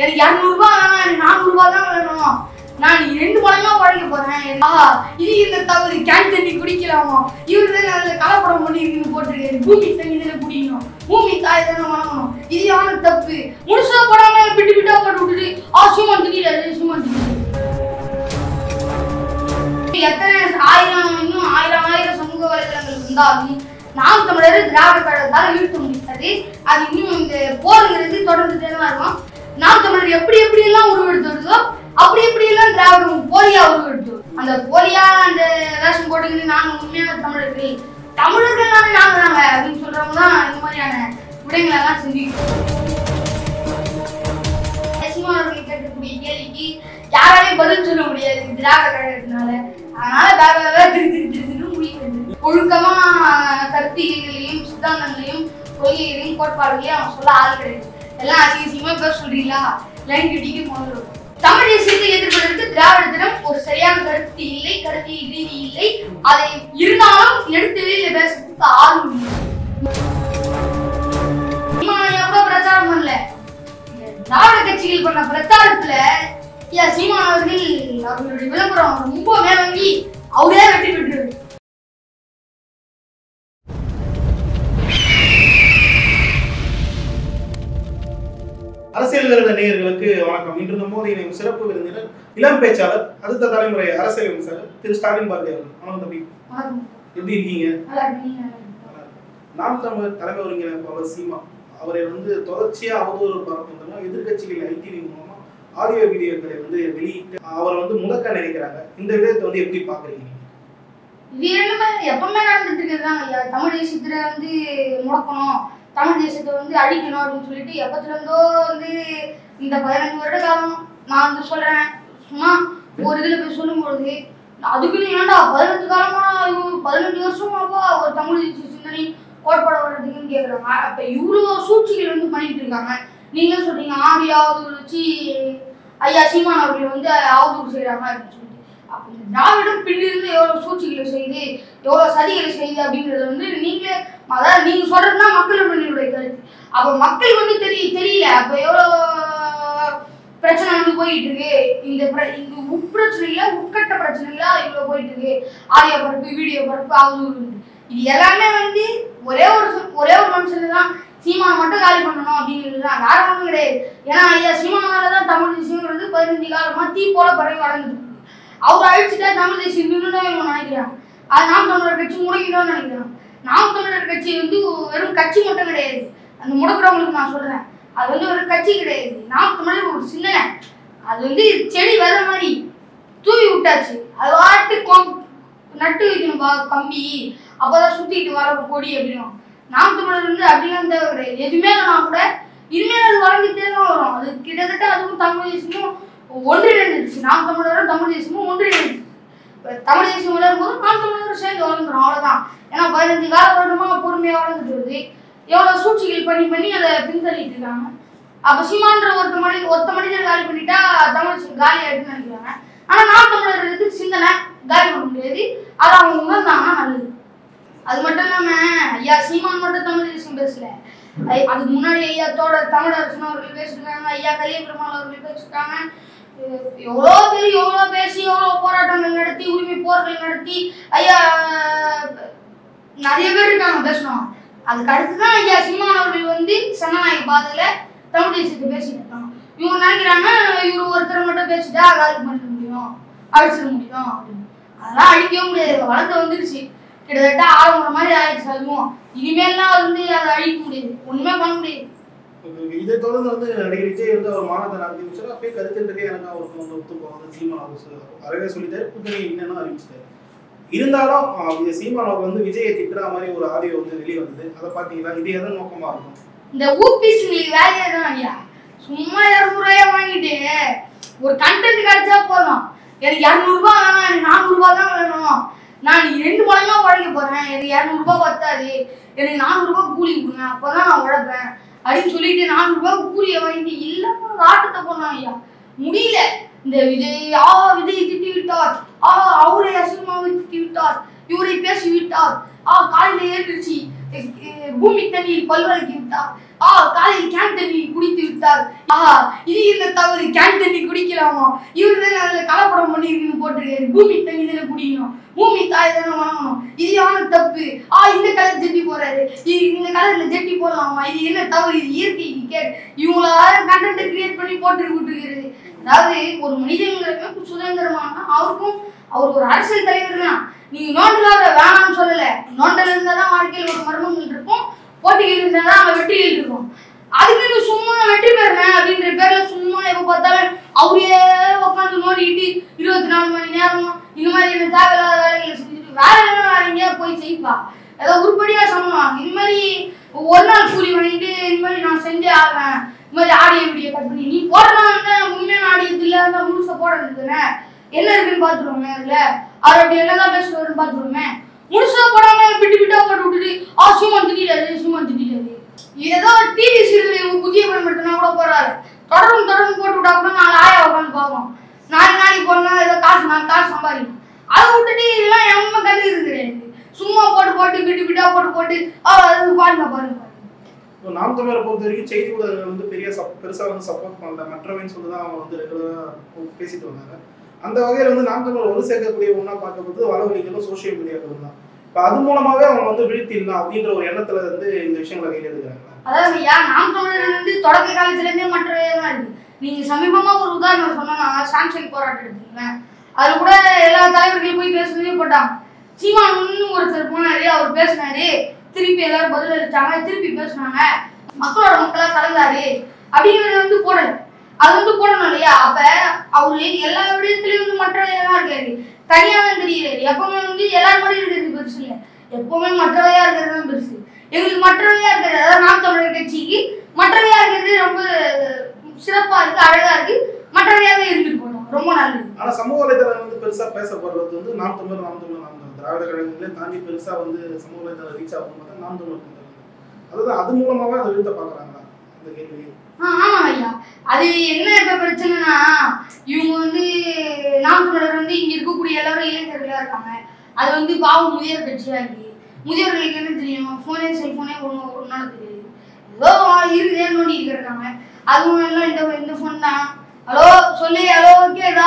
எனக்கு இரநூறுபா வேணாம் எனக்கு நானூறுபா தான் வேணும் நான் ரெண்டு மடங்கா உழைக்க போறேன் ஆஹா இது இந்த தவறு கேன் தண்ணி குடிக்கலாமா இவரு தான் அதுல கலப்படம் பண்ணி இருக்குன்னு போட்டிருக்காரு பூமி தண்ணி தானே குடிக்கணும் பூமி தாய் தானே வணங்கணும் இது யாரு தப்பு முழுசா போடாம பிட்டு பிட்டா போட்டு விட்டுட்டு ஆ சும்மா திட்டாரு சும்மா திட்டாரு எத்தனை ஆயிரம் இன்னும் ஆயிரம் ஆயிரம் சமூக வலைதளங்கள் இருந்தாலும் நாம் தமிழர் திராவிட கழகத்தால் வீழ்த்த முடியாது அது இன்னும் இந்த போருங்கிறது தொடர்ந்துட்டே தான் இருக்கும் நாம் தமிழர் எப்படி எப்படி எல்லாம் உருவெடுத்து வருதோ அப்படி எப்படி எல்லாம் திராவிடம் போலியா உருவெடுத்து வரும். அந்த போலியா அந்த வேஷம் போட்டுக்கிட்டு நாங்க உண்மையான தமிழர்கள் தமிழர்கள் தானே நாங்க நாங்க அப்படின்னு சொல்றவங்க தான் இந்த மாதிரியான விடயங்களை எல்லாம் சிந்திக்கும் சீமானவர்கள் கேட்கக்கூடிய கேள்விக்கு யாராலையும் பதில் சொல்ல முடியாது திராவிட கழகத்தினால அதனால வேற வேற திரு திரு திரு திரு முடிக்கிறது ஒழுக்கமா கருத்தியங்களையும் சித்தாந்தங்களையும் கொள்கைகளையும் கோட்பாடுகளையும் அவன் சொல்ல ஆள் கிடையாது எல்லாம் அதிகமா பேர் சொல்றீங்களா லைன் கட்டிக்கு முதல்ல தமிழ் தேசியத்தை எதிர்ப்பதற்கு திராவிடத்திடம் ஒரு சரியான கருத்து இல்லை கருத்து ரீதி இல்லை அதை இருந்தாலும் எடுத்து வெளியில பேசுறதுக்கு ஆர்வம் இல்லை சீமான் எவ்வளவு பிரச்சாரம் பண்ணல திராவிட கட்சிகள் பண்ண பிரச்சாரத்துல ஐயா சீமான் அவர்கள் அவர்களுடைய விளம்பரம் ரொம்ப மேலோங்கி அவரே வெற்றி பெற்றாரு அரசியல் விருத நேயர்களுக்கு வணக்கம் இன்று நம்மோடு இணையும் சிறப்பு விருந்தினர் இளம் பேச்சாளர் அடுத்த தலைமுறை அரசியல் விமர்சகர் திரு ஸ்டாலின் பாரதி அவர்கள் வணக்கம் தம்பி வணக்கம் எப்படி இருக்கீங்க நல்லா இருக்கீங்க நல்லா இருக்கீங்க. நாம் தமிழர் தலைமை ஒருங்கிணைப்பாளர் சீமா அவரை வந்து தொடர்ச்சியா அவதூறு பரப்புறதுனா எதிர்க்கட்சிகள் ஐடி மூலமா ஆடியோ வீடியோக்களை வந்து வெளியிட்டு அவரை வந்து முடக்க நினைக்கிறாங்க இந்த விடயத்தை வந்து எப்படி பாக்குறீங்க இது ரெண்டுமே எப்பவுமே நடந்துட்டு இருக்கிறதுதான் ஐயா தமிழ் தேசியத்துல வந்து முடக்கணும் தமிழ் தேசியத்தை வந்து அழிக்கணும் அப்படின்னு சொல்லிட்டு எப்பத்துல இருந்தோ வந்து இந்த பதினஞ்சு வருட காலம் நான் வந்து சொல்றேன் சும்மா ஒரு இதுல போய் சொல்லும்பொழுது அதுக்குன்னு ஏன்டா பதினஞ்சு காலமா இவ- பதினஞ்சு வருஷமாவா ஒரு தமிழ் தேசிய சிந்தனை கோட்பாடு வர்றதுக்குன்னு கேக்குறாங்க அப்ப இவ்வளவு சூழ்ச்சிகள் வந்து பண்ணிட்டு இருக்காங்க நீங்க சொல்றீங்க ஆடி அவதூறு வச்சு ஐயா சீமான் அவர்கள் வந்து அவதூறு செய்றாங்க அப்படின்னு சொல்லிட்டு அப்ப இந்த திராவிடம் பின்னிருந்து எவ்வளவு சூழ்ச்சிகளை செய்து எவ்வளவு சதிகளை செய்து அப்படிங்கறது வந்து நீங்களே அதாவது நீங்க சொல்றதுன்னா மக்களுடைய கருத்து அப்ப மக்கள் வந்து தெரிய தெரியல அப்ப எவ்வளவு பிரச்சனை வந்து போயிட்டு இருக்கு இந்த பிர- இந்த உட்பிரச்சனையில உட்கட்ட பிரச்சனைகளா இவ்வளவு போயிட்டு இருக்கு ஆடியோ பரப்பு வீடியோ பரப்பு அவதூறு இது எல்லாமே வந்து ஒரே ஒரு சு- ஒரே ஒரு மனுஷன் தான் சீமானை மட்டும் காலி பண்ணணும் அப்படிங்கிறது தான் வேற ஒன்றும் கிடையாது ஏன்னா ஐயா சீமானால தான் தமிழ் தேசியங்கிறது பதினஞ்சு காலமா தீ போல பரவி வளர்ந்துட்டு இருக்கு அவர் அழிச்சுட்டா தமிழ் தேசியம் நின்றுதான் இவங்க நினைக்கிறாங்க அது நாம் தமிழர் கட்சி முடக்கிட்டோம்னு நினைக்கிறாங்க நாம் தமிழர் கட்சி வந்து வெறும் கட்சி மட்டும் கிடையாது அந்த முடக்குறவங்களுக்கு நான் சொல்றேன் அது வந்து ஒரு கட்சி கிடையாது நாம் தமிழர் ஒரு சிந்தனை அது வந்து செடி வர மாதிரி தூவி விட்டாச்சு அது வாட்டு கொம்- நட்டு வைக்கணும் பா கம்பி அப்பதான் சுத்திட்டு வர கொடி அப்படின்னும் நாம் தமிழர் வந்து அப்படிலாம் தேவை கிடையாது எதுவுமே இல்லைனா கூட இனிமேல் அது வளர்ந்துட்டே தான் வரும் அது கிட்டத்தட்ட அதுவும் தமிழ் தேசமும் ஒன்றிணைந்துச்சு நாம் தமிழரும் தமிழ் தேசமும் ஒன்றிணைந்துச்சு இப்ப தமிழ் தேசம் வளரும் போது நாம் தமிழரும் சேர்ந்து வளர்ந்துடும் அவ்வளவுதான் ஏன்னா பதினஞ்சு கால வருடமா பொறுமையா வளர்ந்துட்டு வருது எவ்வளவு சூழ்ச்சிகள் பண்ணி பண்ணி அதை பின்தள்ளிட்டு இருக்காங்க அப்ப சீமான்ற ஒருத்த மனித ஒருத்த மனிதர் காலி பண்ணிட்டா தமிழ் சி- காலி ஆயிடுன்னு நினைக்கிறாங்க ஆனா நாம் தமிழர்களுக்கு சிந்தனை காலி பண்ண முடியாது அதை அவங்க உணர்ந்தாங்கன்னா நல்லது அது மட்டும் இல்லாம ஐயா சீமான் மட்டும் தமிழ் தேசம் பேசல ஐ- அதுக்கு முன்னாடி ஐயா தோட தமிழரசன் அவர்கள் பேசிருக்காங்க ஐயா கலிய பெருமாள் அவர்கள் பேசிருக்காங்க எ- எவ்வளோ பேர் எவ்வளோ பேசி எவ்வளோ போராட்டங்கள் நடத்தி உரிமை போர்கள் நடத்தி ஐயா நிறைய பேர் இருக்காங்க பேசணும் அதுக்கு அடுத்துதான் ஐயா சீமான் அவர்கள் வந்து சனநாயக பாதையில தமிழ் தேசியத்தை பேசிட்டு இருக்காங்க இவங்க நினைக்கிறாங்க இவர் ஒருத்தர் மட்டும் பேசிட்டா காலி பண்ணிட முடியும் அழிச்சிட முடியும் அப்படின்னு அதெல்லாம் அழிக்கவே முடியாது வளர்த்து வந்துருச்சு கிட்டத்தட்ட ஆரம்பம் மாதிரி ஆயிடுச்சு அதுவும் இனிமேல்லாம் வந்து அதை அழிக்க முடியாது ஒண்ணுமே பண்ண முடியாது இதை தொடர்ந்து வந்து நடிகர் விஜய் வந்து அவர் மாநாட்டை நடத்தி முடிச்சாரு அப்பயே கருத்துன்றதே எனக்கு அவருக்கு வந்து ஒத்துப்போம் வந்து சீமான் அவர் சொ- அறவே சொல்லிட்டாரு கூட்டணி என்னன்னு அறிவிச்சிட்டாரு இருந்தாலும் அஹ், இது சீமான் அவர் வந்து விஜயை திட்டுற மாதிரி ஒரு ஆடியோ வந்து வெளியே வந்தது அதை பார்த்தீங்களா இது எதன் நோக்கமா இருக்கும் இந்த ஊபிஸ்ங்களுக்கு வேலையே தான் ஐயா சும்மா இரநூறுவாயா வாங்கிட்டு ஒரு கண்டென்ட் கிடைச்சா போதும் எனக்கு இரநூறுபா வேணாம் எனக்கு நானூறுபா தான் வேணும் நான் ரெண்டு மடங்கா உழைக்க போறேன் எனக்கு இரநூறுபா பத்தாது எனக்கு நானூறுபா கூலி கொடுங்க அப்பதான் நான் உழைப்பேன் அப்படின்னு சொல்லிட்டு நானூறுபா கூலியை வாங்கிட்டு இல்லாம ஆட்டத்தை போனான் ஐயா முடியல இந்த விஜய் ஆ விஜய் திட்டி விட்டார் ஆ அவரை அசிங்கமாக திட்டி விட்டார் இவரை பேசி விட்டார் ஆ காலையில ஏறிடுச்சு அஹ், அஹ், பூமி தண்ணீர் பல்வழக்கி விட்டார் ஆ காலையில் கேன் தண்ணி குடித்து விட்டார் ஆ இது என்ன தவறு கேன் தண்ணி குடிக்கலாமா இவர் தான் அதில் கலப்படம் பண்ணியிருக்குன்னு போட்டிருக்காரு பூமி தண்ணி தானே குடிக்கணும் பூமி தாய் தானே வணங்கணும் இது யான தப்பு ஆ இந்த கலர் ஜெட்டி போறாரு இ- இந்த கலர்ல ஜெட்டி போடலாமா இது என்ன தவறு இது இயற்கை கே இவங்களால கண்டென்ட் கிரியேட் பண்ணி போட்டு விட்டுருக்கிறது அதாவது ஒரு மனிதங்களுக்கு சுதந்திரமான அவருக்கும் அவர் ஒரு அரசியல் தலைவர் தான் நீங்க நோண்டுல வேணாம்னு சொல்லல நோண்டல் இருந்தா தான் வாழ்க்கையில் ஒரு மர்மங்கள் இருக்கும் போட்டிகள் இருந்தா தான் அங்க வெற்றிகள் இருக்கும் அதுக்கு நீங்க சும்மா வெற்றி பெறேன் அப்படின்ற பேர்ல சும்மா எப்ப பார்த்தாலும் அவரே உட்காந்து நோண்டிட்டு இருபத்தி நாலு மணி நேரம் இந்த மாதிரி என்ன தேவையில்லாத வேலைகளை செஞ்சுட்டு வேற என்ன வேலைங்க போய் செய்ப்பா ஏதோ உருப்படியா சம்பளம் இது மாதிரி ஒரு நாள் கூலி வாங்கிட்டு இந்த மாதிரி நான் செஞ்சே ஆகிறேன் இந்த மாதிரி ஆடியோ வீடியோ கட் பண்ணி நீ போடலாம் உண்மையான ஆடியோ இல்ல அந்த முழுசா போடுறது தானே என்ன இருக்குன்னு பாத்துருவோமே அதுல அவர் அப்படி என்னதான் பேசுவாருன்னு பாத்துருவோமே முழுசா போடாம பிட்டு பிட்டா போட்டு விட்டுட்டு ஆ சும்மா திட்டாரு சும்மா திட்டாரு ஏதோ டிவி சீரியல் புதிய படம் எடுத்தனா கூட போறாரு தொடர்ந்து தொடர்ந்து போட்டு விட்டா கூட நாலு ஆயா உட்காந்து பார்ப்போம் நாலு நாளைக்கு போனா ஏதோ காசு நான் காசு சம்பாதிக்கணும் அதை விட்டுட்டு இதெல்லாம் எவனுமே கண்டுக்கிறது கிடையாது சும்மா போட்டு போட்டு பிட்டு பிட்டா போட்டு போட்டு ஆ அது பாருங்க பாருங்க பாருங்க இப்போ நாம் தமிழரை பொறுத்த வரைக்கும் செய்தி ஊடகங்கள் வந்து பெரிய சப் பெருசாக வந்து சப்போர்ட் பண்ணல மற்றவன்னு சொல்லி தான் அவங்க வந்து ரெகுலராக பேசிட்டு வந்தாங்க அந்த வகையில் வந்து நாம் தமிழர் ஒரு சேர்க்கக்கூடிய ஒன்றா பார்க்கும்போது வளவழிகளும் சோஷியல் மீடியாக்களும் தான் இப்போ அது மூலமாகவே அவங்க வந்து வீழ்த்திடலாம் அப்படின்ற ஒரு எண்ணத்துல வந்து இந்த விஷயங்களை கையில் எடுக்கிறாங்க அதாவது ஐயா நாம் தமிழர் வந்து தொடக்க காலத்துல இருந்தே மற்றவே தான் இருக்கு நீங்க சமீபமா ஒரு உதாரணம் சொன்னா சாம்சங் போராட்டம் எடுத்துக்கோங்களேன் அது கூட எல்லா தலைவர்களும் போய் பேசுனதே போட்டாங்க சீமானு ஒருத்தர் போனாரு அவர் பேசினாரு திருப்பி எல்லாரும் பதில் அளிச்சாங்க திருப்பி பேசுனாங்க மக்களோட மக்களா கலந்தாரு அப்படிங்கறத வந்து போடல அது வந்து போடணும் இல்லையா அப்ப அவரு எல்லா விடயத்திலயும் வந்து மற்றவையா இருக்காரு தனியா தான் தெரியுறாரு எப்பவுமே வந்து எல்லாரும் மாதிரி இருக்கிறது பெருசு இல்ல எப்பவுமே மற்றவையா இருக்கிறது தான் பெருசு எங்களுக்கு மற்றவையா இருக்கிறது அதாவது நாம் தமிழர் கட்சிக்கு மற்றவையா இருக்கிறது ரொம்ப சிறப்பா இருக்கு அழகா இருக்கு மற்றவையாவே இருந்துட்டு போனோம் ரொம்ப நல்லது ஆனால் சமூக வலைதளம் வந்து பெருசாக பேசப்படுறது வந்து நாம் தமிழர் நாம் தமிழர் நாம் தமிழர் திராவிட கழகங்களே தாண்டி பெருசாக வந்து சமூக வலைதளம் ரீச் ஆகும் பார்த்தா நாம் தமிழர் தமிழர். அதாவது அது மூலமாகவே அதை வீழ்த்த பார்க்குறாங்களா அந்த கேள்வி ஆ ஆமா ஐயா அது என்ன இப்ப பிரச்சனைனா இவங்க வந்து நாம் தமிழர் வந்து இங்க இருக்கக்கூடிய எல்லாரும் இளைஞர்களா இருக்காங்க அது வந்து பாவம் முதியோர் கட்சியா இருக்கு முதியோர்களுக்கு என்ன தெரியும் போனே செல்போனே ஒன்றும் ஒன்றால தெரியாது ஏதோ இருக்குதே நோண்டிட்டு இருக்காங்க அதுவும் எல்லாம் இந்த இந்த ஃபோன் தான் ஹலோ சொல்லி ஹலோ கேதா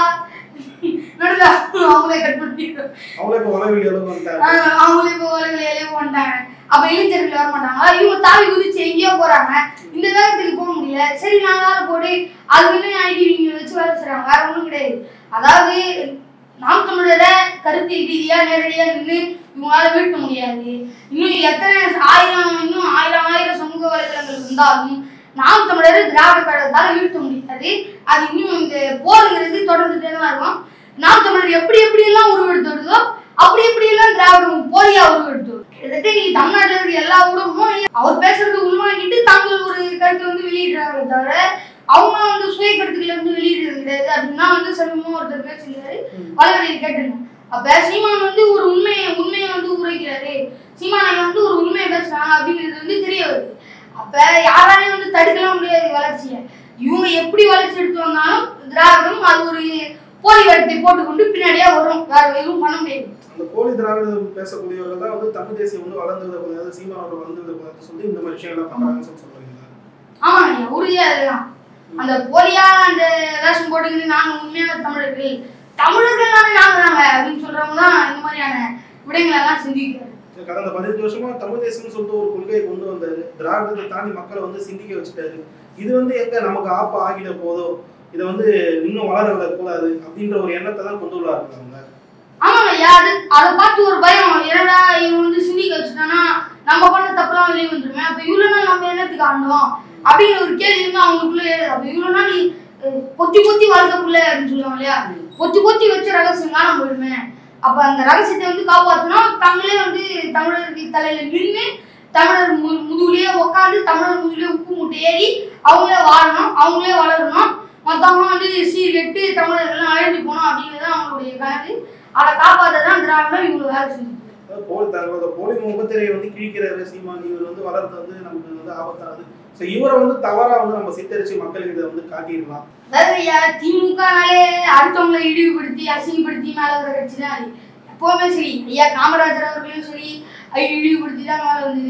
நடுதா அவங்களே கட் பண்ணிட்டு அவங்களே இப்போ வளவெளி அளவு வந்துட்டாங்க ஆஹ் அவங்களே இப்போ வேலையிலே போட்டாங்க அப்ப இளைஞர்கள் வர மாட்டாங்களா இவங்க தாவி குதிச்சு எங்கேயோ போறாங்க இந்த வேகத்துக்கு போக முடியல சரி நான் வேலை போட்டு அது வந்து ஐடி நீங்க வச்சு வேலை செய்றாங்க வேற ஒண்ணும் கிடையாது அதாவது நாம் தமிழரை கருத்தியல் ரீதியா நேரடியா நின்று இவங்களால வீழ்த்த முடியாது இன்னும் எத்தனை ஆயிரம் இன்னும் ஆயிரம் ஆயிரம் சமூக வலைதளங்கள் இருந்தாலும் நாம் தமிழர் திராவிட கழகத்தால வீழ்த்த முடியாது அது இன்னும் இந்த போருங்கிறது தொடர்ந்துட்டே தான் இருக்கும் நாம் தமிழர் எப்படி எப்படி எல்லாம் உருவெடுத்து வருதோ அப்படி எப்படி எல்லாம் திராவிடம் போலியா உருவெடுத்து வரும். கிட்டத்தட்ட நீ தமிழ்நாட்டுல இருக்க எல்லா ஊடகமும் அவர் பேசுறது உள்வாங்கிட்டு தாங்கள் ஒரு கருத்தை வந்து வெளியிடுறாங்களே தவிர அவங்க வந்து சுய கருத்துக்களை வந்து வெளியிடுறது கிடையாது அப்படின்னா வந்து சமீபமா ஒருத்தர் பேசியிருந்தாரு வளவழியில் கேட்டிருந்தேன் அப்ப சீமான் வந்து ஒரு உண்மையை உண்மையை வந்து உரைக்கிறாரு சீமான் ஐயா வந்து ஒரு உண்மையை பேசுறாங்க அப்படிங்கிறது வந்து தெரிய வருது அப்ப யாராலையும் வந்து தடுக்கலாம் முடியாது வளர்ச்சியை இவங்க எப்படி வளர்ச்சி எடுத்து வந்தாலும் திராவிடம் அது ஒரு போலி வேடத்தை போட்டுக்கொண்டு பின்னாடியா வரும் வேற எதுவும் பண்ண முடியாது அந்த போலி திராவிடம் பேசக்கூடியவர்கள் தான் வந்து தமிழ் தேசியம் வந்து வளர்ந்து விடக்கூடாது சீமானோட வளர்ந்து விடக்கூடாதுன்னு சொல்லி இந்த மாதிரி விஷயங்கள்லாம் பண்றாங்கன்னு சொல்லி சொல்றீங்க ஆமாங்க ஐயா உறுதியா அதுதான் அந்த போலியா அந்த வேஷம் போட்டுக்கிட்டு நாங்க உண்மையான தமிழர்கள் தமிழர்கள் தானே நாங்க நாங்க அப்படின்னு சொல்றவங்க தான் இந்த மாதிரியான விடயங்கள் எல்லாம் செஞ்சுக்கிறாரு கடந்த பதினஞ்சு வருஷமா தமிழ் தேசம்னு சொல்லிட்டு ஒரு கொள்கையை கொண்டு வந்தாரு திராவிடத்தை தாண்டி மக்களை வந்து சிந்திக்க வச்சுட்டாரு இது வந்து எங்க நமக்கு ஆப்பா ஆகிட போதோ இதை வந்து இன்னும் வளர விடக்கூடாது அப்படின்ற ஒரு எண்ணத்தை தான் கொண்டு உள்ளாருங்க அவங்க ஆமாங்க ஐயா அது அதை பார்த்து ஒரு பயம் என்னடா இவன் வந்து சிந்திக்க வச்சுட்டானா நம்ம பண்ண தப்பெல்லாம் வெளியே வந்துருமே அப்ப இவ்வளவு நாள் நம்ம என்னத்துக்கு ஆண்டோம் அப்படிங்கிற ஒரு கேள்வி வந்து அவங்களுக்குள்ள எழுது அப்ப இவ்வளவு நாள் நீ அஹ், பொத்தி பொத்தி வாழ்க்கைக்குள்ள அப்படின்னு சொல்லுவாங்க இல்லையா பொத்தி பொத்தி வச்ச ரகசியம் காணாம போயிடுமே அப்ப அந்த ரகசியத்தை வந்து காப்பாத்தணும் தங்களே வந்து தமிழர்கள் தலையில நின்று தமிழர் மு முதுகுலயே உட்காந்து தமிழர் முதுகுலயே உப்பு மூட்டை ஏறி அவங்களே வாழணும் அவங்களே வளரணும் மத்தவங்க வந்து சீர்கெட்டு தமிழர்கள்லாம் அழிஞ்சு போகணும் அப்படிங்கிறது தான் அவங்களுடைய கணக்கு அதை காப்பாற்ற தான் திராவிடம் இவங்க வேலை செஞ்சுட்டு அதாவது போலி தங்களோட போலி முகத்திரையை வந்து கிழிக்கிறாரு சீமான் இவர் வந்து வளர்த்து வந்து நமக்கு வந்து ஆபத்தானது ஸோ இவரை வந்து தவறா வந்து நம்ம சித்தரிச்சு மக்களுக்கு இதை வந்து காட்டிடலாம் அதாவது ஐயா திமுகனாலே அடுத்தவங்களை இழிவுபடுத்தி அசிங்கப்படுத்தி மேல வர கட்சி தான் அது எப்பவுமே சரி ஐயா காமராஜர் அவர்களையும் சரி ஐ- இழிவுபடுத்தி தான் மேல வந்தது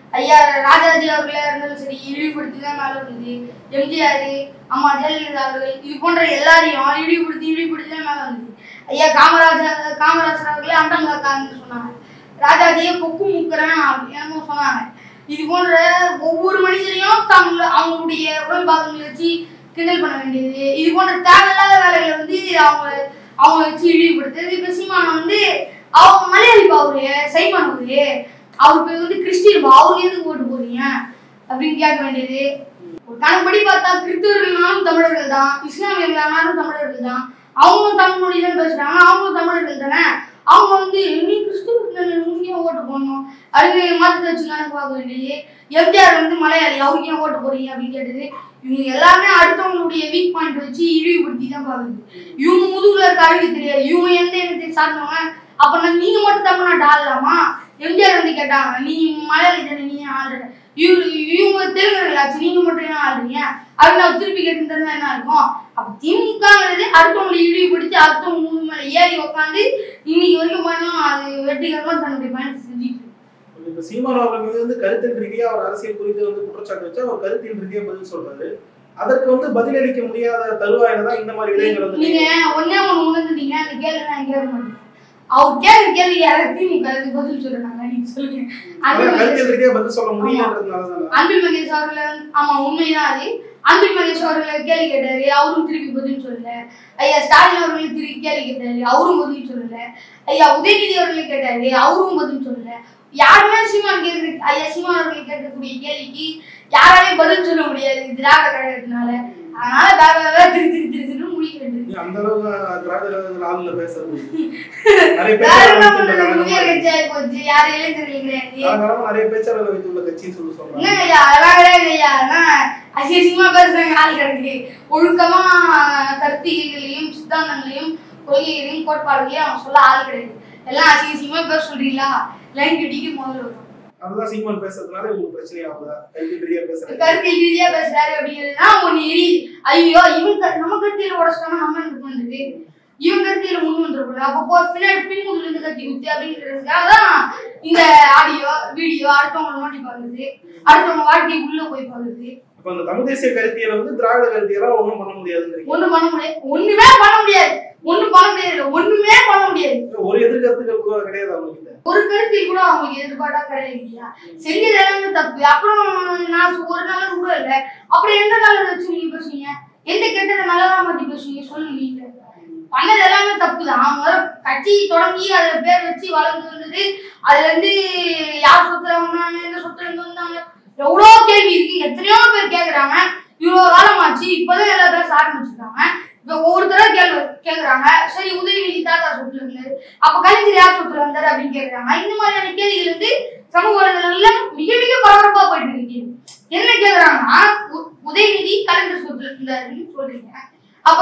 ஐயா ராஜாஜி அவர்களா இருந்தாலும் சரி இழிவுபடுத்தி தான் மேல வந்தது எம்ஜிஆர் அம்மா ஜெயலலிதா அவர்கள் இது போன்ற எல்லாரையும் இழிவுபடுத்தி இழிவுபடுத்தி தான் மேல வந்தது ஐயா காமராஜர் காமராஜர் அவர்களே அண்டங்காக்கான்னு சொன்னாங்க ராஜாஜியை கொக்கு முக்கிறேன் அப்படின்னு சொன்னாங்க இது போன்ற ஒவ்வொரு மனிதரையும் தங்கள அவங்களுடைய உடல்பாகங்களை வச்சு கிண்டல் பண்ண வேண்டியது இது போன்ற தேவையில்லாத வேலைகளை வந்து அவங்க அவங்க வச்சு இழிவுபடுத்துறது இப்ப சீமானம் வந்து அவங்க மலையாளிப்பா அவரு சைமான் அவரு அவருக்கு வந்து கிறிஸ்டின் அவருக்கு எதுக்கு ஓட்டு போறீங்க அப்படின்னு கேட்க வேண்டியது ஒரு கணக்குப்படி பார்த்தா கிறிஸ்தவர்கள்னாலும் தமிழர்கள் தான் இஸ்லாமியர்களானாலும் தமிழர்கள் தான் அவங்களும் தமிழ் மொழி தான் பேசுறாங்க அவங்களும் தமிழர்கள் தானே அவங்க வந்து நீ கிறிஸ்துவ முக்கியம் ஓட்டு போடணும் அப்படின்னு மாற்றத்தை வச்சு கணக்கு பார்க்க வேண்டியது எம்ஜிஆர் வந்து மலையாளி அவருக்கு ஏன் ஓட்டு போறீங்க அப்படின்னு கேட்டது இவங்க எல்லாமே அடுத்தவங்களுடைய வீக் பாயிண்ட் வச்சு இழிவுபடுத்தி தான் பாக்குது இவங்க முதுகுல இருக்க அழுகு தெரியாது இவங்க எந்த இனத்தை சார்ந்தவங்க அப்ப நான் நீங்க மட்டும் தமிழ்நாட்டு ஆளலாமா எம்ஜிஆர் வந்து கேட்டாங்க நீ மலையாளி தானே நீ ஏன் ஆளுற இவரு இவங்க தெலுங்கர்களாச்சு நீங்க மட்டும் ஏன் ஆளுறீங்க அப்படின்னு அவர் திருப்பி கேட்டுருந்தா என்ன இருக்கும் அப்ப திமுகங்கிறது அடுத்தவங்களை இழிவுபடுத்தி அடுத்தவங்க மூணு மேல ஏறி உட்காந்து இன்னைக்கு வரைக்கும் பண்ணலாம் அது வெற்றிகரமா தன்னுடைய பயணத்தை செஞ்சுட்டு இருக்கு. இப்ப சீமான் அவர்கள் மீது வந்து கருத்தின் ரீதியா அவர் அரசியல் குறித்து வந்து குற்றச்சாட்டு வச்சு அவர் கருத்தின் ரீதியா பதில் சொல்றாரு அதற்கு வந்து பதிலளிக்க முடியாத தருவாயில தான் இந்த மாதிரி விடயங்கள் வந்து நீங்க ஒன்னே ஒண்ணு உணர்ந்துட்டீங்க அந்த கேள்வி நான் கேட்க மாட்டேன் அவர் கேள்வி கேள்வி யாராவது திமுக அதுக்கு பதில் சொல்றாங்க நீங்க சொல்லுங்க அவர் அன்பில் கருத்தின் மகேஷ் ரீதியா பதில் சொல்ல முடியலன்றதுனால தான் அன்பில் மகேஷ் அவர்களை வந்து- ஆமா உண்மைதான் அது அன்பில் மகேஷ் அவர்களை கேள்வி கேட்டாரு அவரும் திருப்பி பதில் சொல்லல ஐயா ஸ்டாலின் அவர்களை திருப்பி கேள்வி கேட்டாரு அவரும் பதில் சொல்லல ஐயா உதயநிதி அவர்களை கேட்டாரு அவரும் பதில் சொல்லல யாருமே சீமான் கேட்குற ஐயா சீமான் அவர்கள் கேட்கக்கூடிய கேள்விக்கு யாராலையும் பதில் சொல்ல முடியாது திராவிட கழகத்தினால அதனால வேற வேற திரு திரு திரு திருன்னு முடிக்க வேண்டியது நீ அந்த அளவுக்கு திராவிட ஆளுல பேசுறது நிறைய வேற என்ன பேச்சாளர் பண்றது புதிய வைத்துள்ள கட்சி ஆகி போச்சு யாரும் இளைஞர்கள் கிடையாது காரணமா நிறைய பேச்சாளர் வைத்துள்ள கட்சின்னு சொல்லி சொல்றாங்க என்னங்க ஐயா அதெல்லாம் கிடையாது ஐயா அதெல்லாம் அசிங்கமா பேசுறாங்க ஆள் கிடக்கு ஒழுக்கமா கருத்திகளையும் சித்தாந்தங்களையும் கொள்கைகளையும் கோட்பாடுகளையும் அவன் சொல்ல ஆள் கிடையாது எல்லாம் அசிங்கமா பேச சொல்றீங்களா லைன் கட்டிக்கு முதல்ல வரும் அதுதான் சீமான் பேசுறதுனால உங்களுக்கு பிரச்சனை ஆகுதா கருத்தின் ரீதியா பேசுறது கருத்து ரீதியா பேசுறாரு அப்படிங்கிறதுனா ஒண்ணு எரியுது ஐயோ இவன் கரு- நம்ம கருத்தியில உடச்சிட்டாங்க நம்ம என்ன பண்றது இவன் கருத்தியில முன் வந்துடக்கூடாது அப்போ போ பின்னாடி பின்முதுல இருந்து கத்தி குத்தி அப்படிங்கிறதுக்காக தான் இந்த ஆடியோ வீடியோ அடுத்தவங்க நோண்டி பாக்குறது அடுத்தவங்க வாழ்க்கை உள்ள போய் பாக்குறது அப்ப அந்த தமிழ் தேசிய கருத்தியல வந்து திராவிட கருத்தியெல்லாம் ஒண்ணும் பண்ண முடியாதுங்கிறீங்க ஒண்ணும் பண்ண முடியாது ஒண்ணுமே பண்ண முடியாது ஒண்ணும் பண்ண முடியாது இல்ல, ஒண்ணுமே பண்ண முடியாது ஒரு எதிர்கருத்துக்கள் கூட கிடையாது அவங்க கிட்ட ஒரு கருத்தில் கூட அவங்களுக்கு எதிர்பார்ட்டா கிடையாது இல்லையா செஞ்சது எல்லாமே தப்பு அப்புறம் நான் சொ- ஒரு நல்லது கூட இல்ல அப்புறம் எந்த நல்லது வச்சு நீங்க பேசுவீங்க எந்த கெட்டதை நல்லதா மாத்தி பேசுவீங்க சொல்லுங்க நீங்க பண்ணது எல்லாமே தப்பு தான் முதல்ல கட்சி தொடங்கி அதுல பேர் வச்சு வளர்ந்து வந்தது அதுல இருந்து யார் சொத்துல வந்தாங்க எந்த சொத்துல இருந்து வந்தாங்க எவ்வளவு கேள்வி இருக்கு எத்தனையோ பேர் கேக்குறாங்க இவ்வளவு காலமாச்சு இப்பதான் எல்லா பேச ஆரம்பிச்சிருக்காங்க இப்ப ஒவ்வொரு தடவை கேள்வி கேக்குறாங்க சரி உதயநிதி தாத்தா சொத்துல இருந்தாரு அப்ப கலைஞர் யார் சொத்துல வந்தாரு அப்படின்னு கேக்குறாங்க இந்த மாதிரியான கேள்விகள் வந்து சமூக வலைதளங்கள்ல மிக மிக பரபரப்பா போயிட்டு இருக்கு என்ன கேக்குறாங்கன்னா உ- உதயநிதி கலைஞர் சொத்துல இருந்தாருன்னு சொல்றீங்க அப்ப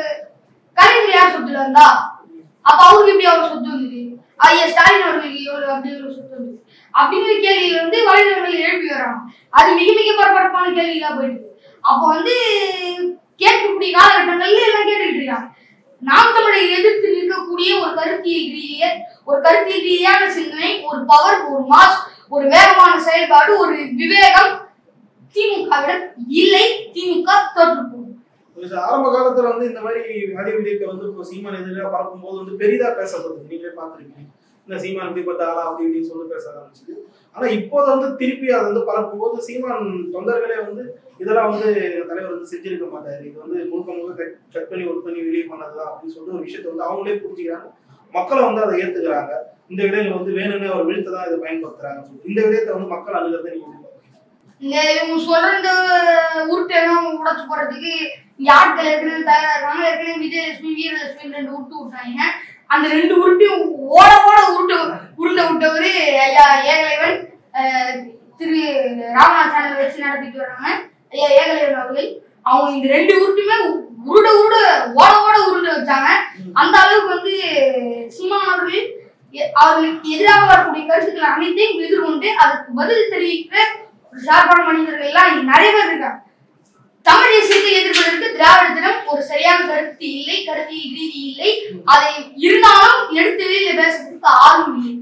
கலைஞர் யார் சொத்துல வந்தா அப்ப அவருக்கு எப்படி அவர் சொத்து வந்தது ஐயா ஸ்டாலின் அவர்களுக்கு எவ்வளவு அப்படி ஒரு சொத்து வந்தது அப்படிங்கிற கேள்விகள் வந்து வலைதளங்கள் எழுப்பி வராங்க அது மிக மிக பரபரப்பான கேள்விகளா போயிட்டு இருக்கு. அப்போ வந்து கேட்கக்கூடிய காலகட்டங்கள்ல எல்லாம் கேட்டுக்கிட்டு இருக்காங்க நாம் தமிழை எதிர்த்து நிற்கக்கூடிய ஒரு கருத்தியல் ரீதிய ஒரு கருத்தியல் ரீதியான சிந்தனை ஒரு பவர் ஒரு மாஸ் ஒரு வேகமான செயல்பாடு ஒரு விவேகம் திமுகவிடம் இல்லை திமுக தோற்று போகும் இது ஆரம்ப காலத்துல வந்து இந்த மாதிரி ஆடியோ வீடியோக்கள் வந்து இப்போ சீமான் எதிராக பறக்கும் போது வந்து பெரிதா பேசப்படுது நீங்களே பார்த்துருக்கீங்க இந்த சீமான் இப்படிப்பட்ட ஆளா அப்படி இப்படின்னு சொல்லி பேச ஆரம்பிச்சுது ஆனா இப்போது வந்து திருப்பி அதை வந்து பறக்கும் போது சீமான் தொண்டர்களே வந்து இதெல்லாம் வந்து எங்க தலைவர் வந்து செஞ்சிருக்க மாட்டாரு இது வந்து முழுக்க முழுக்க கட் கட் பண்ணி ஒர்க் பண்ணி வெளியே பண்ணதுதான் அப்படின்னு சொல்லிட்டு ஒரு விஷயத்தை வந்து அவங்களே புரிஞ்சுக்கிறாங்க மக்களை வந்து அதை ஏத்துக்கிறாங்க இந்த விடயங்கள் வந்து வேணும்னே அவர் வீழ்த்த தான் இதை பயன்படுத்துறாங்க சொல்லி இந்த விடயத்தை வந்து மக்கள் அணுகிறத நீங்க எப்படி பார்க்கறீங்க? இந்த இவங்க சொல்ற இந்த உருட்டெல்லாம் உடைச்சு போறதுக்கு இங்க ஆட்கள் ஏற்கனவே தயாரா இருக்காங்க ஏற்கனவே விஜயலட்சுமி வீரலட்சுமி ரெண்டு உருட்டு விட்டாங்க அந்த ரெண்டு உருட்டையும் ஓட ஓட உருட்டு உருண்டை விட்டவரு ஐயா ஏகலைவன் அஹ், திரு ராமநாத் சேனல் வச்சு நடத்திட்டு வராங்க ஐயா ஏகலைவன் அவர்கள் அவங்க இந்த ரெண்டு உருட்டுமே உ- உருட உருட ஓட ஓட உருண்டை வச்சாங்க அந்த அளவுக்கு வந்து சீமான் அவர்கள் எ- அவர்களுக்கு எதிராக வரக்கூடிய கருத்துக்கள் அனைத்தையும் எதிர்கொண்டு அதற்கு பதில் தெரிவிக்கிற ஒரு ஷார்ப்பான மனிதர்கள் எல்லாம் இங்க நிறைய பேர் இருக்காங்க தமிழ் தேசியத்தை எதிர்ப்பதற்கு திராவிடத்திடம் ஒரு சரியான கருத்து இல்லை கருத்து ரீதி இல்லை அதை இருந்தாலும் எடுத்து வெளியில பேசுறதுக்கு ஆளும் இல்லை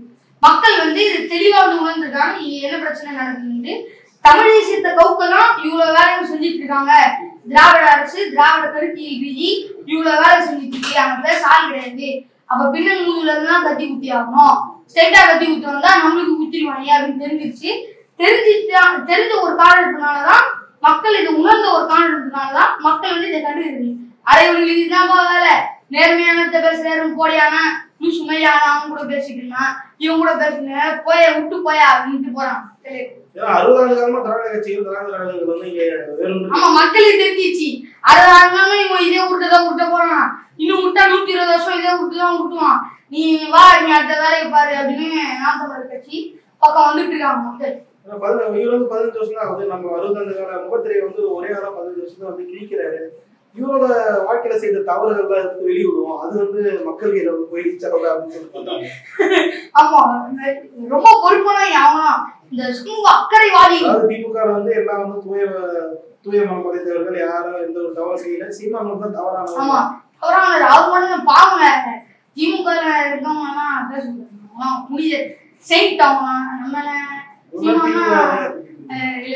மக்கள் வந்து இது தெளிவா வந்து உணர்ந்திருக்காங்க இங்க என்ன பிரச்சனை நடக்குதுன்னு தமிழ் தேசியத்தை கவுக்கலாம் இவ்வளவு வேலைகள் செஞ்சுட்டு இருக்காங்க திராவிட அரசு திராவிட கருத்தியல் விதி இவ்வளவு வேலை செஞ்சுட்டு இருக்கு அவங்க பேச ஆள் கிடையாது அப்ப பின்னணி மூவில இருந்து தான் கத்தி குத்தி ஆகணும் ஸ்ட்ரைட்டா கத்தி குத்தி வந்தா நம்மளுக்கு குத்திடுவாங்க அப்படின்னு தெரிஞ்சிருச்சு தெரிஞ்சிட்டா தெரிஞ்ச ஒரு காரணத்தினாலதான் மக்கள் இது உணர்ந்த ஒரு காரணத்தினாலதான் மக்கள் வந்து இதை கண்டுக்கிறது அரைவழிகள் இதுதான் வேலை நேர்மையானத்தை பேசுறாரு போடியான நீ சுமையான அவன் கூட பேசிட்டு இருந்தான் இவன் கூட பேசுன போய விட்டு போயா அப்படின்ட்டு போறான் சரி. ஏன்னா அறுபது ஆண்டு காலமா திராவிட கட்சிகள் திராவிட கழகங்கள் வந்து இங்க வேறு ஆமா மக்களுக்கு தெரிஞ்சிச்சு அறுபது இவன் இதே விட்டு தான் விட்ட போறான் இன்னும் விட்டா நூத்தி இருபது வருஷம் இதே விட்டு தான் விட்டுவான் நீ வா நீ அடுத்த வேலையை பாரு அப்படின்னு நாம் தமிழர் கட்சி பக்கம் வந்துட்டு இருக்காங்க மக்கள் ஏன்னா பதின- இவர் வந்து பதினஞ்சு வருஷம் தான் ஆகுது நம்ம அறுபதாண்டு கால முகத்திரையை வந்து ஒரே ஆளா பதினஞ்சு வருஷம் வந்து கிழிக்கிறாரு இவரோட வாழ்க்கையில செய்த தவறுகள் தான் எடுத்து வெளியிடுவோம் அது வந்து மக்களுக்கு இதை போயிடுச்சு அப்படின்னு சொல்லி பார்த்தாங்க ஆமா இந்த ரொம்ப பொறுப்பான அவனா இந்த சமூக அக்கறைவாதி அதாவது திமுக ல வந்து எல்லாம் வந்து தூய தூய மனம் படைத்தவர்கள் யாரும் எந்த ஒரு தவறு செய்யல சீமான் மட்டும் தான் ஆமா தவறானவர் அவராங்க அவர் மட்டும் பாவங்க திமுக இருக்கவங்கன்னா பேசுவாங்க முடிய செயிட் அவங்க நம்ம சீமானா அஹ் இல்ல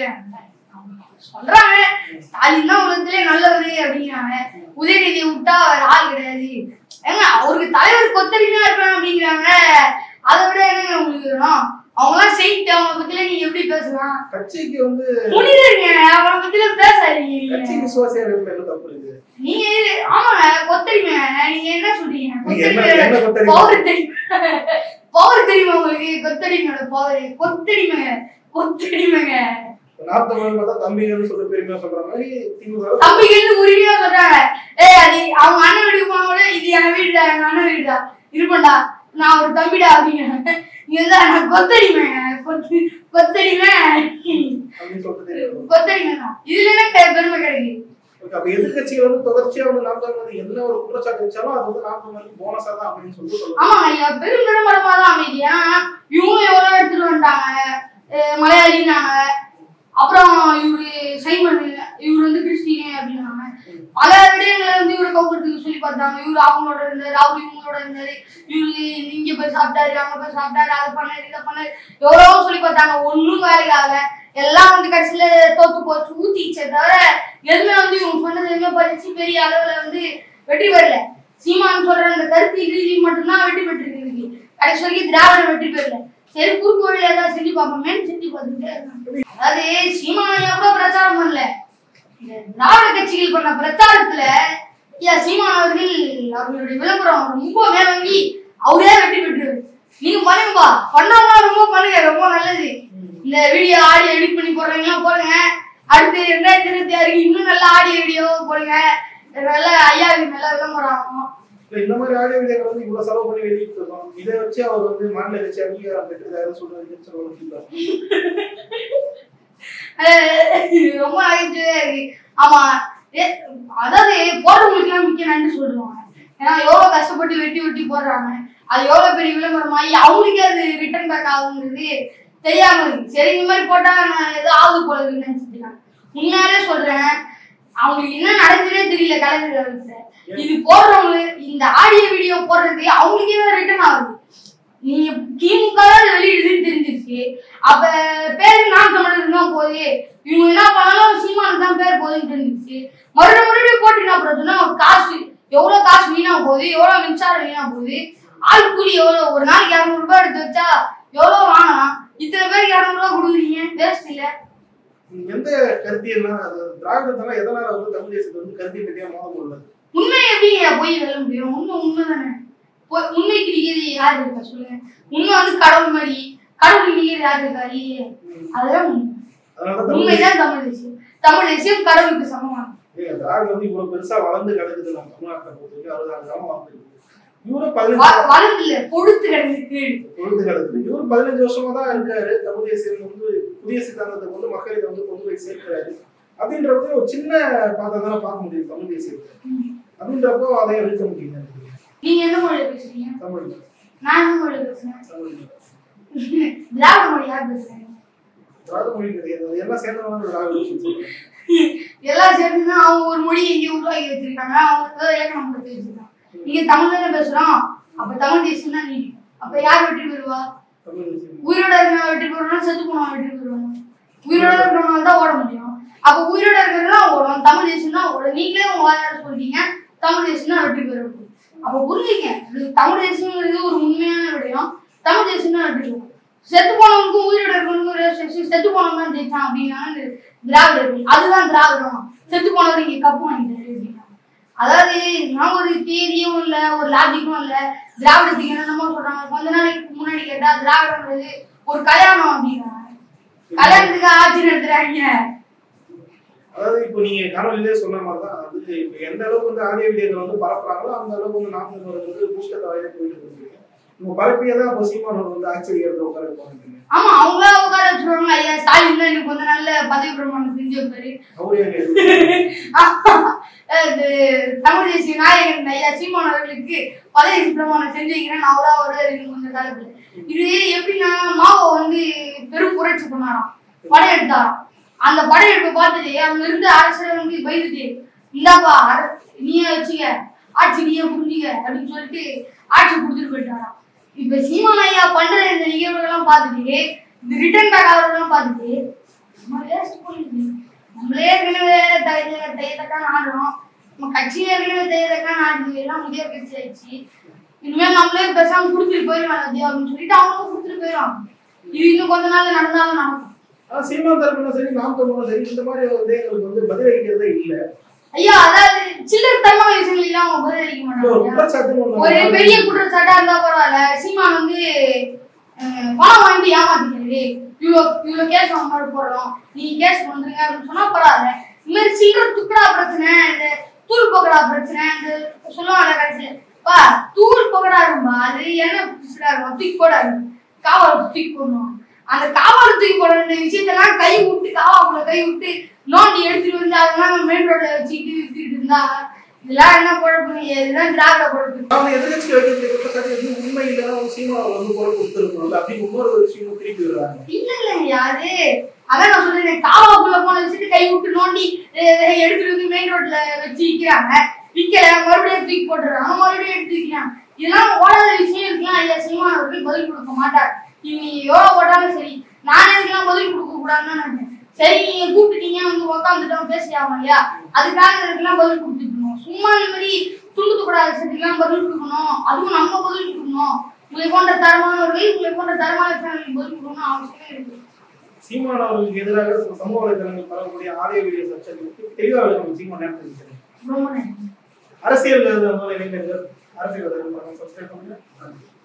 சொல்றாங்க ஸ்டாலின் தான் உலகத்திலே நல்லவரு அப்படிங்கிறாங்க உதயநிதியை விட்டா வேற ஆள் கிடையாது ஏங்க அவருக்கு தலைவர் கொத்தடினா இருப்பேன் அப்படிங்கிறாங்க அதை விட என்னங்க உங்களுக்கு வேணும் அவங்களாம் செயிட் அவங்க பத்தில நீங்க எப்படி பேசலாம் கட்சிக்கு வந்து புனிதருங்க அவங்கள பத்தில பேசாதீங்க கட்சி விசுவாசியா இருக்கிறது என்ன தப்பு இருக்கு நீங்க இது- ஆமாங்க கொத்தடிமை நீங்க என்ன சொல்றீங்க நீங்க என்ன கொத்தடிமை என்ன கொத்தடிமை? பவர் தெரியுமா பவர் தெரியுமா உங்களுக்கு கொத்தடிமையோட பவர் கொத்தடிமைங்க கொத்தடிமைங்க நாற்பது பார்த்தா தம்பிகள்னு சொல்லி பெருமையா சொல்ற மாதிரி திமுக தம்பிகள் உரிமையா சொல்றாங்க ஏய் அது அவங்க அண்ணன் வீட்டுக்கு போனோட இது என் வீடுடா எங்க அண்ணன் வீடுடா இருப்பேன்டா நான் ஒரு தம்பிடா அப்படிங்கிறாங்க நீங்க வந்து நான் கொத்தடிமைங்க கொத்து கொத்தடிமை அப்படின்னு சொல்லிட்டு தெரியும் கொத்தடிமை தான் இதுல என்ன பெ- பெருமை கிடைக்குது அப்ப எதிர்கட்சிகள் வந்து தொடர்ச்சியா வந்து நாற்பது வந்து என்ன ஒரு குற்றச்சாட்டு வச்சாலும் அது வந்து நாற்பது வந்து போனஸா தான் அப்படின்னு சொல்லிட்டு சொல்லுவாங்க ஆமாங்க ஐயா பெரும் பெருமளமா தான் அமைதி ஏன்னா இவங்க எவ்வளவு எடுத்துட்டு வந்துட்டாங்க அஹ் மலையாளினாங்க அப்புறம் இவரு சைமன் இவரு வந்து கிறிஸ்டின் அப்படின்னாங்க பல விடயங்களை வந்து இவரை கவுக்கிறதுக்கு சொல்லி பார்த்தாங்க இவரு அவங்களோட இருந்தாரு அவரு இவங்களோட இருந்தாரு இவரு இங்க போய் சாப்பிட்டாரு அங்க போய் சாப்பிட்டாரு அதை பண்ணாரு இதை பண்ணாரு எவ்வளவோ சொல்லி பார்த்தாங்க ஒண்ணும் வேலைக்கு ஆகல எல்லாம் வந்து கடைசியில தோத்து போச்சு ஊத்திச்சே தவிர எதுவுமே வந்து இவங்க சொன்னது எதுவுமே படிச்சு பெரிய அளவுல வந்து வெற்றி பெறல சீமான் சொல்ற அந்த கருத்து ரீதி மட்டும்தான் வெற்றி பெற்றிருக்கு கடைசி வரைக்கும் திராவிடம் வெற்றி பெறல சரி குறுக்கு வழியில ஏதாவது செஞ்சு பார்ப்போமேன்னு செஞ்சு பார்த்துக்கிட்டே இருக்காங்க அதாவது சீமானையா கூட பிரச்சாரம் பண்ணல இந்த திராவிட கட்சிகள் பண்ண பிரச்சாரத்துல ஐயா சீமான் அவர்கள் அவர்களுடைய விளம்பரம் ரொம்ப மேலோங்கி அவரே வெற்றி பெற்றுவாரு நீங்க பண்ணுங்கப்பா பண்ணவங்க ரொம்ப பண்ணுங்க ரொம்ப நல்லது இந்த வீடியோ ஆடியோ எடிட் பண்ணி போடுறீங்களா போடுங்க அடுத்து ரெண்டாயிரத்தி இருபத்தி ஆறுக்கு இன்னும் நல்ல ஆடியோ வீடியோ போடுங்க நல்ல ஐயாவுக்கு நல்ல விளம்பரம் ஆகும் இல்ல இந்த மாதிரி ஆடியோ வீடியோக்கள் வந்து இவ்வளவு செலவு பண்ணி வெளியிட்டு இருக்கோம் இதை வச்சு அவர் வந்து மாநில கட்சி அங்கீகாரம் பெற்றதாக சொல்றது சொல்லுவாங்க அஹ் ரொம்ப நகைச்சுவையா இருக்கு ஆமா ஏ- அதாவது போடுறவங்களுக்குலாம் மிக்க நன்றி சொல்லுவாங்க ஏன்னா எவ்வளவு கஷ்டப்பட்டு வெட்டி வெட்டி போடுறாங்க அது எவ்வளவு பெரிய விளம்பரமாயி அவங்களுக்கே அது ரிட்டர்ன் பேக் ஆகுங்கிறது தெரியாம இருக்கு சரி இந்த மாதிரி போட்டா நான் ஏதோ ஆகுது போல இருக்குன்னு நினைச்சிட்டு இருக்காங்க. உண்மையாலே சொல்றேன் அவங்களுக்கு என்ன நடக்குதுன்னே தெரியல கலைஞர் இது போடுறவங்க இந்த ஆடியோ வீடியோ போடுறது அவங்களுக்கே தான் ரிட்டர்ன் ஆகுது நீங்க திமுக தான் இதை வெளியிடுதுன்னு தெரிஞ்சிருச்சு அப்ப பேரு நான் தமிழர் தான் போகுது இவங்க என்ன பண்ணாலும் சீமானுக்கு தான் பேர் போகுதுன்னு தெரிஞ்சிருச்சு மறுபடியும் மறுபடியும் போட்டு என்ன பிரச்சனை காசு எவ்வளவு காசு வீணா போகுது எவ்வளவு மின்சாரம் வீணா போகுது ஆள் கூலி எவ்வளவு ஒரு நாளைக்கு இரநூறு ரூபாய் எடுத்து வச்சா எவ்வளவு வாங்கலாம் இத்தனை பேருக்கு இரநூறு ரூபாய் கொடுக்குறீங்க வேஸ்ட் இல்ல எந்த கருத்தியல்னா அது திராவிடத்தால எதனால வந்து தமிழ் தேசத்தை வந்து கருத்தியல் ரீதியா மோத முடியல உண்மை எப்படிங்க போய் வெல்ல முடியும் உண்மை உண்மை தானே பொய்- உண்மைக்கு நிக்கிறது யார் இருக்கா சொல்லுங்க உண்மை வந்து கடவுள் மாதிரி கடவுள் நிக்கிறது யார் இருக்கா இல்லையே அதுதான் உண்மை அதனால தமிழ் உண்மைதான் தமிழ் தேசியம் தமிழ் தேசியம் கடவுளுக்கு சமமானது ஏங்க, திராவிடம் வந்து இவ்வளவு பெருசா வளர்ந்து கிடக்குது நம்ம தமிழ்நாட்டை பொறுத்தவரைக்கும் அறுபது ஆண்டு காலம் வளர்ந்துருக்கு இவரும் பதினஞ்சு வ- வளர்ந்து இல்ல பொழுத்து கிடக்கு கீழ் பொழுது கிடக்குது இவரும் பதினஞ்சு வருஷமா தான் இருக்காரு தமிழ் தேசியம் வந்து புதிய சித்தாந்தத்தை வந்து மக்கள் இதை வந்து கொண்டு போய் சேர்க்கிறாரு அப்படின்றப்ப ஒரு சின்ன பார்த்தா தானே பார்க்க முடியும் தமிழ் தேசியத்தை அப்படின்றப்போ அதையும் அழிக்க முடியும் எனக்கு. நீங்க என்ன மொழியில பேசுறீங்க தமிழ் நான் என்ன மொழியில பேசுறேன் தமிழ் திராவிட மொழி யார் பேசுறேன் திராவிட மொழி கிடையாது அது எல்லாம் சேர்ந்தவங்க திராவிடம் சொல்லுவாங்க எல்லாம் சேர்ந்துதான் அவங்க ஒரு மொழி எங்கேயும் உருவாக்கி வச்சிருக்காங்க அவங்க ஏதோ இலக்கணம் கொடுத்து வச்சிருக்காங்க நீங்க தமிழ் தானே பேசுறோம் அப்ப தமிழ் தேசியம் தான் நீ அப்ப யார் வெற்றி பெறுவா தமிழ் தேசியம். உயிரோட இருக்கிறவங்க வெற்றி பெறணும் செத்து போனவங்க வெற்றி பெறுவாங்க உயிரோட இருக்கிறவங்க தான் ஓட முடியும் அப்ப உயிரோட இருக்கிறவங்க ஓடும் தமிழ் தேசம் தான் ஓடும் நீங்களே உங்க வாயால சொல்றீங்க தமிழ் தேசம் தான் வெற்றி பெற முடியும் அப்ப புரிஞ்சுங்க இது தமிழ் தேசம்ங்கிறது ஒரு உண்மையான விடயம் தமிழ் தேசம் தான் வெற்றி பெறும் செத்து போனவனுக்கும் உயிரோட இருக்கிறவனுக்கும் செத்து போனவன் தான் ஜெயிச்சான் அப்படின்னா இது திராவிடர்கள் அதுதான் திராவிடம் செத்து போனவர் இங்க கப்பு வாங்கிட்டாரு அப்படின்னா அதாவது நான் ஒரு தேதியும் இல்ல ஒரு லாஜிக்கும் இல்ல திராவிடத்துக்கு என்னென்னமோ சொல்றாங்க கொஞ்ச நாளைக்கு முன்னாடி கேட்டா திராவிடம்ன்றது ஒரு கல்யாணம் அப்படின்னா கல்யாணத்துக்கு ஆட்சி நடத்துறாங்க அதாவது இப்போ நீங்க காணொலியிலே சொன்ன மாதிரி தான் அது இப்போ எந்த அளவுக்கு வந்து ஆடியோ வீடியோக்கள் வந்து பரப்புறாங்களோ அந்த அளவுக்கு வந்து நாட்டு வந்து பூஸ்டர் வகையில போயிட்டு இருக்கு உங்க பரப்பியே தான் இப்போ சீமானவர் வந்து ஆச்சரியத்தை உட்கார வைப்பாங்க ஆமா அவங்களா உட்கார வச்சிருவாங்க ஐயா ஸ்டாலின் தான் எனக்கு கொஞ்ச நாள்ல பதவி பிரமாணம் செஞ்சு வைப்பாரு அவரே அங்க இருக்கு. இது தமிழ் தேசிய நாயகன் ஐயா சீமான் அவர்களுக்கு பதவி பிரமாணம் செஞ்சு வைக்கிறேன் அவரா வருவாரு இன்னும் கொஞ்ச காலத்துல இது எப்படின்னா மாவோ வந்து பெரும் புரட்சி பண்ணாராம் படையெடுத்தாராம் அந்த படையெடுப்பை பார்த்துட்டு அங்க இருந்த அரசர் வந்து பயந்துட்டு இந்தாப்பா அர- நீயே வச்சுக்க ஆட்சி நீயே புரிஞ்சுக்க அப்படின்னு சொல்லிட்டு ஆட்சி கொடுத்துட்டு போயிட்டாராம் இப்ப சீமான் ஐயா பண்ற இந்த நிகழ்வுகள்லாம் பார்த்துட்டு இந்த ரிட்டர்ன் பேக் ஆகிறதெல்லாம் பார்த்துட்டு நம்ம வேஸ்ட் பண்ணிட்டு நம்மளே ஏற்கனவே தைரிய தையத்தக்கான ஆடுறோம் நம்ம கட்சி ஏற்கனவே தையத்தக்கான ஆடுது எல்லாம் முதியோர் கட்சி ஆயிடுச்சு இனிமேல் நம்மளே பேசாம கொடுத்துட்டு போயிடலாம் லத்தியா அப்படின்னு சொல்லிட்டு அவங்களும் கொடுத்துட்டு போயிடுவாங்க இது இன்னும் கொஞ்ச நாள் நடந்தாலும் நடக்கும் ஆனா சீமான் தரப்புலும் சரி நாம் தரப்புலும் சரி இந்த மாதிரி ஒரு விடயங்களுக்கு வந்து பதிலளிக்கிறதே இல்ல ஐயா அதாவது சில்லற தரமான விஷயங்கள் எல்லாம் அவங்க பதிலளிக்க இல்ல ஒரு மாட்டாங்க குற்றச்சாட்டு ஒண்ணு ஒரு பெரிய குற்றச்சாட்டா இருந்தா பரவாயில்ல சீமான் வந்து அஹ், பணம் வாங்கி ஏமாத்திக்கிறது இவ்வளோ இவ்வளோ கேஸ் அவங்க மேல போடுறோம் நீ கேஸ் வந்துருங்க அப்படின்னு சொன்னா பரவாயில்ல இந்த மாதிரி சில்லற துக்கடா பிரச்சனை இந்த தூள் பக்கடா பிரச்சனை இந்த சொல்லுவாங்க கடைசியில பா தூள் பக்கடா இருக்கும்பா அது என்ன பிடிச்சடா இருக்கும் தூக்கி போடா இருக்கும் காவல் தூக்கி போடணும் அந்த காவல் தூக்கி போடுற இந்த விஷயத்தெல்லாம் கை விட்டு காவாக்குள்ள கை விட்டு நோண்டி எடுத்துட்டு வந்து அதெல்லாம் மெயின் ரோட்ல வச்சுக்கிட்டு வித்துக்கிட்டு இருந்தா இதெல்லாம் என்ன குழப்பம் இதுதான் திராவிட குழப்பம் அவங்க எதிர்கட்சி வைக்கக்கூடிய குற்றச்சாட்டு வந்து உண்மை இல்லைன்னா ஒரு சீமாவை வந்து குரல் கொடுத்துருக்கணும் அப்படி இன்னொரு ஒரு விஷயம் திருப்பி விடுறாங்க இல்ல இல்லைங்க யாரு அதான் நான் சொல்றேன் காவாக்குள்ள போன வச்சுட்டு கை விட்டு நோண்டி அஹ், அஹ், எடுத்துட்டு வந்து மெயின் ரோட்ல வச்சு விக்கிறாங்க விக்கல மறுபடியும் தூக்கி போட்டுறாங்க மறுபடியும் எடுத்து விக்கிறாங்க இதெல்லாம் ஓடாத விஷயம் இருக்கலாம் ஐயா சீமான் அவர்கள் பதில் கொடுக்க மாட்டார் இவங்க எவ்வளவு போட்டாலும் சரி நானே இதுக்கெல்லாம் பதில் கொடுக்க கூடாதுன்னு தான் நினைக்கிறேன் சரி நீங்க கூப்பிட்டீங்க வந்து உட்காந்துட்டோம் பேசி ஆகணும் இல்லையா அதுக்காக இதுக்கெல்லாம் பதில் கொடுத்துக்கணும் சும்மா இந்த மாதிரி துண்டு துக்கூடாத விஷயத்துக்கெல்லாம் பதில் கொடுக்கணும் அதுவும் நம்ம பதில் கொடுக்கணும் உங்களை போன்ற தரமானவர்கள் உங்களை போன்ற தரமான விஷயங்களுக்கு பதில் கொடுக்கணும் அவசியமே இருக்கு சீமான் அவர்களுக்கு எதிராக சமூக வலைதளங்கள் பரவக்கூடிய ஆடியோ வீடியோ சர்ச்சைகளுக்கு தெளிவாக நம்ம சீமான் நேரத்தில் இருக்கிறேன் ரொம்ப நன்றி அரசியல் இணைந்தர்கள் அரசியல் சப்ஸ்கிரைப் பண்ணுங்க நன்றி